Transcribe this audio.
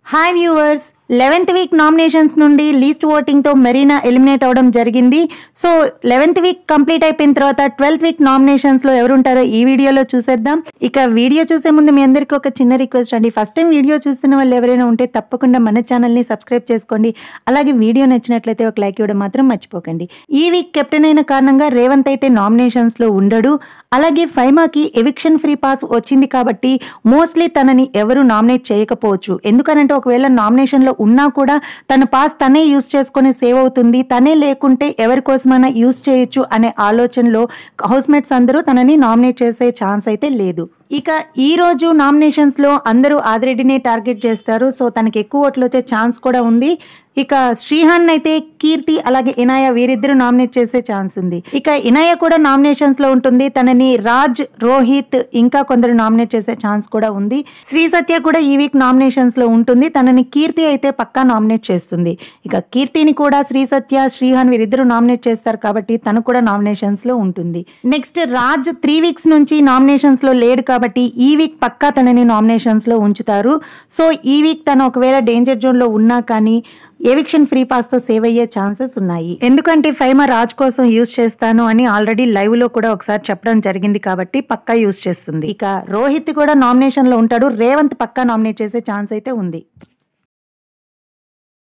hi viewers eleventh week nominations నుండి least ఓటింగ్తో Marina eliminate అవడం జరిగింది సో లెవెన్త్ వీక్ కంప్లీట్ అయిపోయిన తర్వాత ట్వెల్త్ వీక్ నామినేషన్స్లో ఎవరుంటారో ఈ వీడియోలో చూసేద్దాం ఇక వీడియో చూసే ముందు మీ అందరికీ ఒక చిన్న రిక్వెస్ట్ అండి ఫస్ట్ టైం వీడియో చూస్తున్న వాళ్ళు ఎవరైనా ఉంటే తప్పకుండా మన ఛానల్ని సబ్స్క్రైబ్ చేసుకోండి అలాగే వీడియో నచ్చినట్లయితే ఒక లైక్ ఇవ్వడం మాత్రం మర్చిపోకండి ఈ వీక్ కెప్టెన్ అయిన కారణంగా రేవంత్ అయితే నామినేషన్స్లో ఉండడు అలాగే ఫైమాకి ఎవిక్షన్ ఫ్రీ పాస్ వచ్చింది కాబట్టి మోస్ట్లీ తనని ఎవరు నామినేట్ చేయకపోవచ్చు ఎందుకనంటే ఒకవేళ నామినేషన్లో ఉన్నా కూడా తన పాస్ తనే యూస్ చేసుకొని సేవ్ అవుతుంది తనే లేకుంటే ఎవరి కోసమైనా యూస్ చేయొచ్చు అనే ఆలోచనలో హౌస్మేట్స్ అందరూ తనని నామినేట్ చేసే ఛాన్స్ అయితే లేదు ఇక ఈ రోజు నామినేషన్స్ లో అందరూ ఆదిరెడ్డినే టార్గెట్ చేస్తారు సో తనకి ఎక్కువ ఓట్లు వచ్చే ఛాన్స్ కూడా ఉంది ఇక శ్రీహాన్ అయితే కీర్తి అలాగే ఇనాయ వీరిద్దరు నామినేట్ చేసే ఛాన్స్ ఉంది ఇక ఇనాయ కూడా నామినేషన్స్ లో ఉంటుంది తనని రాజ్ రోహిత్ ఇంకా కొందరు నామినేట్ చేసే ఛాన్స్ కూడా ఉంది శ్రీ సత్య కూడా ఈ వీక్ నామినేషన్స్ లో ఉంటుంది తనని కీర్తి అయితే పక్కా నామినేట్ చేస్తుంది ఇక కీర్తిని కూడా శ్రీ సత్య శ్రీహాన్ వీరిద్దరు నామినేట్ చేస్తారు కాబట్టి తను కూడా నామినేషన్స్ లో ఉంటుంది నెక్స్ట్ రాజ్ త్రీ వీక్స్ నుంచి నామినేషన్స్ లో లేడు కాబట్టి ఈ వీక్ పక్కా తనని నామినేషన్స్ లో ఉంచుతారు సో ఈ వీక్ తను ఒకవేళ డేంజర్ జోన్ లో ఉన్నా కానీ ఎవిక్షన్ ఫ్రీ పాస్ తో సేవ్ అయ్యే ఛాన్సెస్ ఉన్నాయి ఎందుకంటే ఫైమా రాజ్ కోసం యూజ్ చేస్తాను అని ఆల్రెడీ లైవ్ లో కూడా ఒకసారి చెప్పడం జరిగింది కాబట్టి పక్కా యూజ్ చేస్తుంది ఇక రోహిత్ కూడా నామినేషన్ లో ఉంటాడు రేవంత్ పక్కా నామినేట్ చేసే ఛాన్స్ అయితే ఉంది